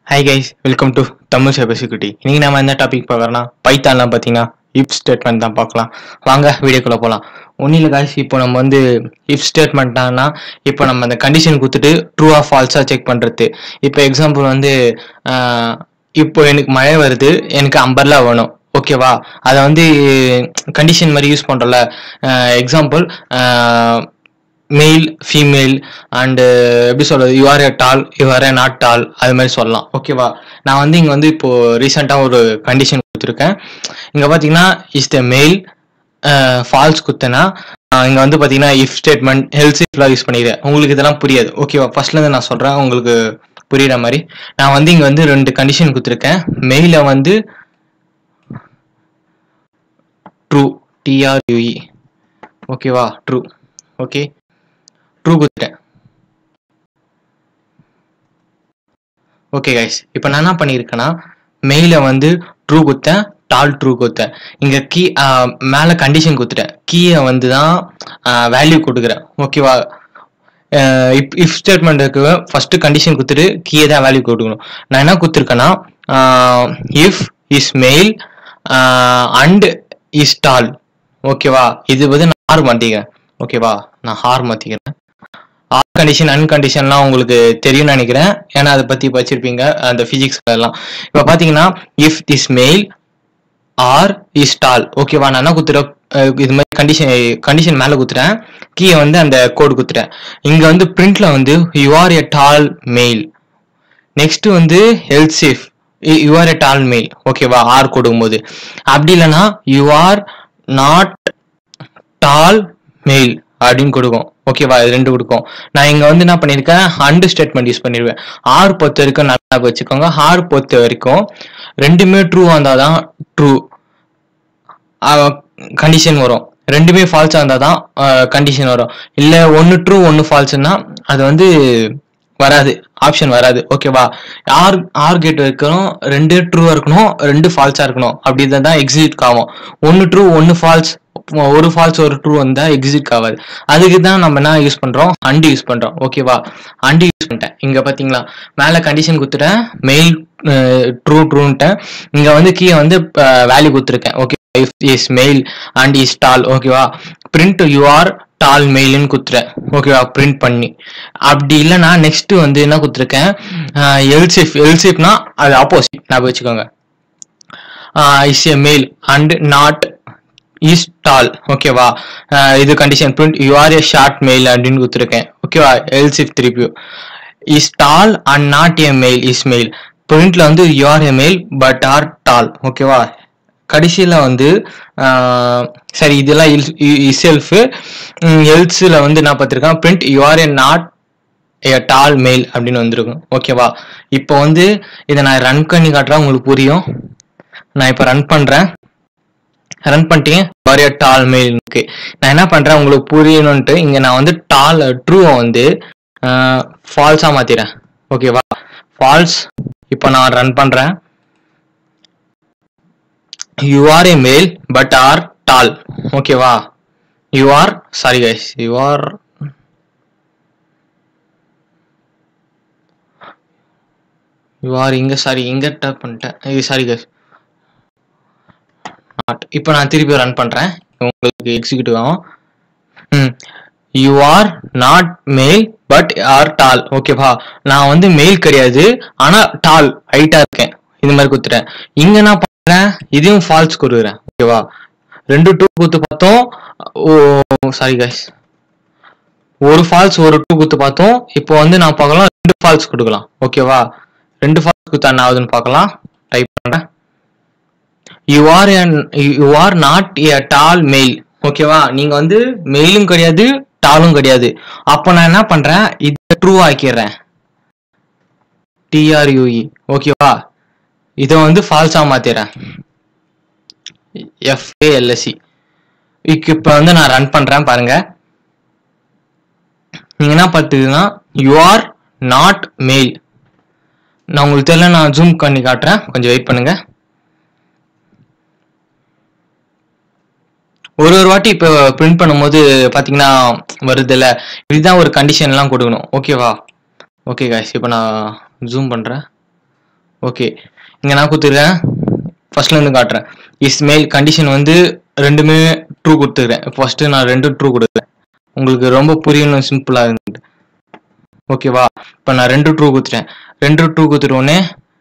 hi guys welcome to Tamil cyber security இன்னைக்கு நம்ம என்ன டாபிக் பார்க்குறோம்னா பைத்தான்லாம் பார்த்தீங்கன்னா இஃப் ஸ்டேட்மெண்ட் தான் பார்க்கலாம் வாங்க வீடியோக்குள்ளே போகலாம் ஒன்றும் இல்லை காய்ஸ் இப்போ நம்ம வந்து இஃப் ஸ்டேட்மெண்ட்னா இப்போ நம்ம அந்த கண்டிஷன் கொடுத்துட்டு ட்ரூ ஆஃப் ஃபால்ஸாக செக் பண்ணுறது இப்போ எக்ஸாம்பிள் வந்து ஆஹ், இப்போ எனக்கு மழை வருது எனக்கு அம்பர்லா வேணும் ஓகேவா அதை வந்து கண்டிஷன் மாதிரி யூஸ் பண்ணுறோம்ல எக்ஸாம்பிள் மெயில் ஃபீமேல் அண்டு எப்படி சொல்றது you are a tall you are a not tall அது மாதிரி சொல்லலாம் ஓகேவா நான் வந்து இங்கே வந்து இப்போ ரீசெண்டாக ஒரு கண்டிஷன் கொடுத்துருக்கேன் இங்கே பார்த்தீங்கன்னா இஸ் த மெயில் ஃபால்ஸ் குத்தனா இங்கே வந்து பார்த்தீங்கன்னா இஃப் ஸ்டேட்மெண்ட் ஹெல்த் இஃப்லாம் யூஸ் பண்ணிடுறேன் உங்களுக்கு இதெல்லாம் புரியாது ஓகேவா ஃபர்ஸ்ட்லேருந்து நான் சொல்கிறேன் உங்களுக்கு புரியுற மாதிரி நான் வந்து இங்கே வந்து ரெண்டு கண்டிஷன் கொடுத்துருக்கேன் மெயிலை வந்து ட்ரூ டிஆர்யூஇ ஓகேவா ட்ரூ ஓகே ட்ரூ கொடுத்துட்டேன் ஓகே கைஸ் இப்போ நான் என்ன பண்ணியிருக்கேன்னா மெயில வந்து ட்ரூ கொடுத்தேன் டால் ட்ரூ கொடுத்தேன் இங்கே கீ மேலே கண்டிஷன் கொடுத்துட்டேன் கீயை வந்து தான் வேல்யூ கொடுக்குறேன் ஓகேவா இப் இஃப் ஸ்டேட்மெண்ட்டுக்கு ஃபர்ஸ்ட் கண்டிஷன் கொடுத்துட்டு கீயை தான் வேல்யூ கொடுக்கணும் நான் என்ன கொடுத்துருக்கேன்னா if is male and is tall ஓகேவா இது வந்து நான் ஹார் மாற்றிக்கிறேன் ஓகேவா நான் ஹார் மாற்றிக்கிறேன் ஆர் கண்டிஷன் அன் கண்டிஷன்லாம் உங்களுக்கு தெரியும்னு நினைக்கிறேன் ஏன்னா அதை பற்றி படிச்சிருப்பீங்க அந்த ஃபிசிக்ஸ் எல்லாம் இப்போ பார்த்தீங்கன்னா if this male or is tall ஓகேவா நான் என்ன குத்துறேன் அஹ் இது மாதிரி கண்டிஷன் கண்டிஷன் மேலே குத்துறேன் கீயை வந்து அந்த கோடு குத்துறேன் இங்கே வந்து பிரிண்ட்ல வந்து you are a tall male next வந்து ஹெல்த் சேஃப் you are a tall male ஓகேவா ஆர் கொடுக்கும்போது அப்படி இல்லைன்னா you are not tall male அப்படின்னு கொடுக்கும் ஓகேவா இது ரெண்டு கொடுக்கும் நான் இங்க வந்து என்ன பண்ணிருக்கேன் அண்டு ஸ்டேட்மெண்ட் யூஸ் பண்ணிடுவேன் ஆர் பொறுத்த வரைக்கும் நல்லா வச்சுக்கோங்க ஆர் பொறுத்த வரைக்கும் ரெண்டுமே ட்ரூ வந்தால் தான் ட்ரூ கண்டிஷன் வரும் ரெண்டுமே ஃபால்ஸாக இருந்தால் தான் கண்டிஷன் வரும் இல்லை ஒன்று ட்ரூ ஒன்று ஃபால்ஸ்னா அது வந்து வராது ஆப்ஷன் வராது ஓகேவா ஆர் ஆர் கேட் இருக்கணும் ரெண்டு ட்ரூவாக இருக்கணும் ரெண்டு ஃபால்ஸாக இருக்கணும் அப்படி இருந்தால் தான் எக்ஸிட் ஆகும் ஒன்று ட்ரூ ஒன்று ஃபால்ஸ் ஒரு ஃபால்ஸ் ஒரு ட்ரூ வந்தா எக்ஸிட் ஆகாது அதுக்கு தான் நம்ம என்ன யூஸ் பண்றோம் அண்டு யூஸ் பண்றோம் ஓகேவா அண்டு யூஸ் பண்ணிட்டேன் இங்க பாத்தீங்களா மேல கண்டிஷன் கொடுத்துட்டேன் மெயில் ட்ரூ ட்ரூன்ட்டேன் இங்க வந்து கீழே வந்து வேல்யூ கொடுத்துருக்கேன் okay if is male and is tall ஓகேவா பிரிண்ட் யூ ஆர் டால் மெயில்னு குத்துறேன் ஓகேவா பிரிண்ட் பண்ணி அப்படி இல்லைன்னா நெக்ஸ்ட் வந்து என்ன கொடுத்துருக்கேன் எல்சிஃப் எல்சிஃப்னா அது ஆப்போசிட் நான் வச்சுக்கோங்க is a male and not is tall ஓகேவா இது condition print you are a short male அப்படின்னு கொடுத்துருக்கேன் ஓகேவா எல்ஸ் இஃப் திருப்பி is tall and not a male is male பிரிண்ட்ல வந்து you are a male but are tall ஓகேவா கடைசியில் வந்து ஆஹ், சரி இதெல்லாம் இசெல்ஃப் எல்ஸில் வந்து நான் பார்த்துருக்கேன் print you are a not a tall male அப்படின்னு வந்திருக்கும் ஓகேவா இப்போ வந்து இதை நான் ரன் பண்ணி காட்டுறேன் உங்களுக்கு புரியும் நான் இப்போ ரன் பண்ணுறேன் ரன் பண்ணிட்டீங்க வரைய டால் மெயிலுக்கு நான் என்ன பண்றேன் உங்களுக்கு புரியணும்ட்டு இங்க நான் வந்து டால் ட்ரூவை வந்து ஃபால்ஸா மாத்திரேன் ஓகேவா ஃபால்ஸ் இப்போ நான் ரன் பண்றேன் you are a male but are tall ஓகேவா you are sorry guys you are you are இங்க சாரி இங்க டப் பண்ணிட்டேன் இது சாரி கைஸ் நாட் இப்போ நான் திருப்பி ரன் பண்றேன் உங்களுக்கு எக்ஸிக்யூட்டிவ் ஆகும் ம் you are not male but are tall ஓகேவா நான் வந்து மெயில் கிடையாது ஆனா டால் ஹைட்டா இருக்கேன் இந்த மாதிரி கொடுத்துட்டேன் இங்க நான் பண்றேன் இதையும் ஃபால்ஸ் கொடுக்குறேன் ஓகேவா ரெண்டு டூ குத்து பார்த்தோம் ஓ சாரி கைஸ் ஒரு ஃபால்ஸ் ஒரு டூ குத்து பார்த்தோம் இப்போ வந்து நான் பார்க்கலாம் ரெண்டு ஃபால்ஸ் கொடுக்கலாம் ஓகேவா ரெண்டு ஃபால்ஸ் குத்தா என்ன ஆகுதுன்னு பார்க்கலாம் டைப் பண்றேன் you are you are not a tall male ஓகேவா நீங்க வந்து மெயிலும் கிடையாது டாலும் கிடையாது அப்போ நான் என்ன பண்றேன் இதை ட்ரூ ஆக்கிடுறேன் டிஆர்யூஇ ஓகேவா இதை வந்து ஃபால்ஸா மாத்திடுறேன் எஃப்ஏஎல்எஸ்சி இப்போ வந்து நான் ரன் பண்றேன் பாருங்க நீங்க என்ன பார்த்துக்குன்னா யூ ஆர் நாட் மெயில் நான் உங்களுக்கு தெரியல நான் ஜூம் பண்ணி காட்டுறேன் கொஞ்சம் வெயிட் பண்ணுங்க ஒரு ஒரு வாட்டி இப்போ பிரிண்ட் பண்ணும்போது பார்த்தீங்கன்னா வருதுல்ல இதுதான் ஒரு கண்டிஷன்லாம் கொடுக்கணும் ஓகேவா ஓகே காய்ஸ் இப்போ நான் ஜூம் பண்ணுறேன் ஓகே இங்க நான் கொடுத்துருக்கேன் ஃபர்ஸ்ட்ல இருந்து காட்டுறேன் இஸ் மேல் கண்டிஷன் வந்து ரெண்டுமே ட்ரூ கொடுத்துக்கிறேன் ஃபர்ஸ்ட் நான் ரெண்டு ட்ரூ கொடுக்குறேன் உங்களுக்கு ரொம்ப புரியணும் சிம்பிளா இருந்து ஓகேவா இப்போ நான் ரெண்டு ட்ரூ கொடுத்துட்டேன் ரெண்டு ட்ரூ கொடுத்துட்டோடனே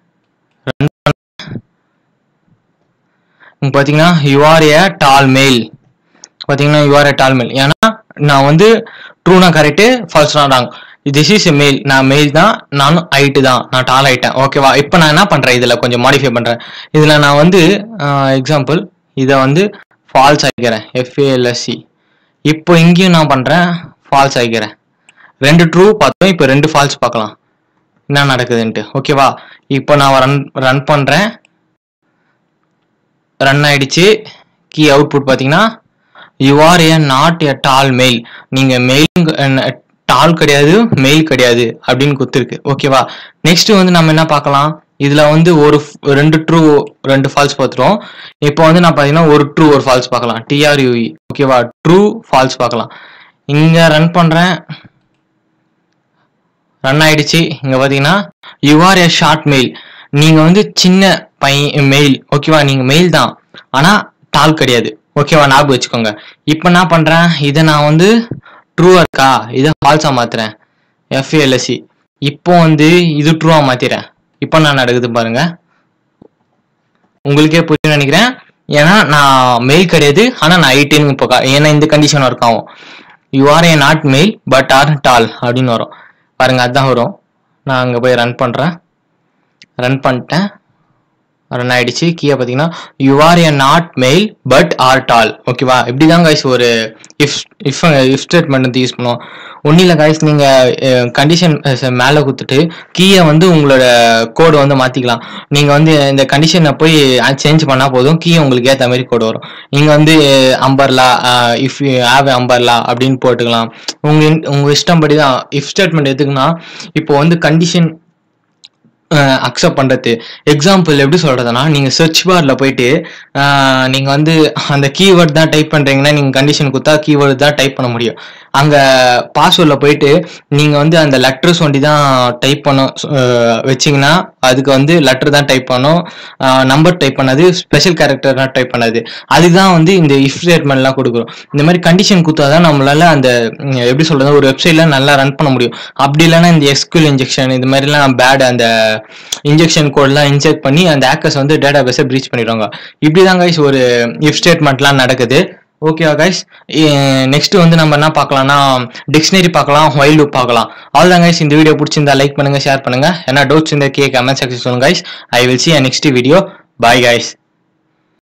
இங்க பாத்தீங்கன்னா யூஆர் ஏ டால் மெயில் பாத்தீங்கன்னா யூஆர் ஏ டால் மெயில் ஏன்னா நான் வந்து ட்ரூனா கரெக்டு ஃபால்ஸ்னா wrong this is a male நான் மெயில் தான் நானும் ஹைட்டு தான் நான் டால் ஆயிட்டேன் ஓகேவா இப்போ நான் என்ன பண்றேன் இதுல கொஞ்சம் மாடிஃபை பண்றேன் இதுல நான் வந்து எக்ஸாம்பிள் இதை வந்து ஃபால்ஸ் ஆகிக்கிறேன் எஃப்ஏஎல்எஸ்சி இப்போ இங்கேயும் நான் பண்றேன் ஃபால்ஸ் ஆகிக்கிறேன் ரெண்டு ட்ரூ பார்த்தோம் இப்போ ரெண்டு ஃபால்ஸ் பார்க்கலாம் என்ன நடக்குதுன்ட்டு ஓகேவா இப்போ நான் ரன் ரன் பண்றேன் ரன் ஆயிடுச்சு கீ அவுட்புட் பார்த்தீங்கன்னா you are a not a tall male நீங்க மெயில் டால் கிடையாது மெயில் கிடையாது அப்படின்னு கொடுத்துருக்கு ஓகேவா நெக்ஸ்ட் வந்து நம்ம என்ன பார்க்கலாம் இதுல வந்து ஒரு f- ரெண்டு ட்ரூ ரெண்டு ஃபால்ஸ் பார்த்துட்டோம் இப்போ வந்து நான் பார்த்தீங்கன்னா ஒரு ட்ரூ ஒரு ஃபால்ஸ் பார்க்கலாம் டிஆர்யூஇ ஓகேவா ட்ரூ ஃபால்ஸ் பார்க்கலாம் இங்க ரன் பண்றேன் ரன் ஆயிடுச்சு இங்க பாத்தீங்கன்னா you are a short male நீங்க வந்து சின்ன பையன் மெயில் ஓகேவா நீங்க மெயில் தான் ஆனா டால் கிடையாது ஓகேவா ஞாபகம் வச்சுக்கோங்க இப்போ என்ன பண்றேன் இதை நான் வந்து ட்ரூவா இருக்கா இதை ஃபால்ஸா மாத்துறேன் எஃப்ஏஎல்எஸ்சி இப்போ வந்து இது ட்ரூவா மாத்திரேன் இப்போ நான் நடக்குது பாருங்க உங்களுக்கே புரியும் நினைக்கிறேன் ஏன்னா நான் மெயில் கிடையாது ஆனா நான் ஐடின்னு இப்போ கா- ஏன்னா இந்த கண்டிஷன் ஒர்க் ஆகும் you are a not male but are tall அப்படின்னு வரும் பாருங்க அதான் வரும் நான் அங்க போய் ரன் பண்றேன் ரன் பண்ணிட்டேன் ரன் ஆயிடுச்சு கீழே பார்த்தீங்கன்னா you are a not male but are tall ஓகேவா இப்படி தான் கைஸ் ஒரு இஃப் இஃப் இஃப் ஸ்டேட்மெண்ட் வந்து யூஸ் பண்ணுவோம் ஒன்றும் இல்லை கைஸ் நீங்கள் கண்டிஷன் மேலே கொடுத்துட்டு கீயை வந்து உங்களோட கோடு வந்து மாற்றிக்கலாம் நீங்கள் வந்து இந்த கண்டிஷனை போய் சேஞ்ச் பண்ணால் போதும் கீ உங்களுக்கு ஏற்ற மாதிரி கோடு வரும் நீங்கள் வந்து umbrella if you have umbrella அப்படின்னு போட்டுக்கலாம் உங்கள் உங்கள் இஷ்டம்படி தான் இஃப் ஸ்டேட்மெண்ட் எதுக்குன்னா இப்போ வந்து கண்டிஷன் அக்செப்ட் பண்றது எக்ஸாம்பிள் எப்படி சொல்றதுன்னா நீங்க சர்ச் பார்ல போயிட்டு அஹ், நீங்க வந்து அந்த கீவேர்ட் தான் டைப் பண்றீங்கன்னா நீங்க கண்டிஷன் கொடுத்தா கீவேர்டு தான் டைப் பண்ண முடியும் அங்க பாஸ்வேர்ட்ல போயிட்டு நீங்க வந்து அந்த லெட்டர்ஸ் ஒண்டி தான் டைப் பண்ண அஹ், வச்சீங்கன்னா அதுக்கு வந்து லெட்டர் தான் டைப் பண்ணும் நம்பர் டைப் பண்ணது ஸ்பெஷல் கேரக்டர் தான் டைப் பண்ணது அதுதான் வந்து இந்த இஃப் ஸ்டேட்மெண்ட்லாம் கொடுக்குறோம் இந்த மாதிரி கண்டிஷன் கொடுத்தாதான் நம்மளால அந்த ம், எப்படி சொல்றது ஒரு வெப்சைட்ல நல்லா ரன் பண்ண முடியும் அப்படி இல்லைன்னா இந்த எஸ்கியூஎல் இன்ஜெக்ஷன் இது மாதிரிலாம் பேட் அந்த இன்ஜெக்ஷன் கோட்லாம் இன்ஜெக்ட் பண்ணி அந்த ஹேக்கர்ஸ் வந்து டேட்டா பேஸை ப்ரீச் பண்ணிடுவாங்க இப்படி தான் கைஸ் ஒரு இஃப் ஸ்டேட்மெண்ட்லாம் நடக்குது ஓகேவா கைஸ் நெக்ஸ்ட் வந்து நம்ம என்ன பார்க்கலாம்னா டிக்ஷனரி பார்க்கலாம் வைல் லூப் பார்க்கலாம் ஆல் தான் கைஸ் இந்த வீடியோ பிடிச்சிருந்தா லைக் பண்ணுங்க ஷேர் பண்ணுங்க ஏன்னா டவுட்ஸ் இந்த கே கமெண்ட் செக்ஷன் சொல்லுங்க guys I will see next video bye guys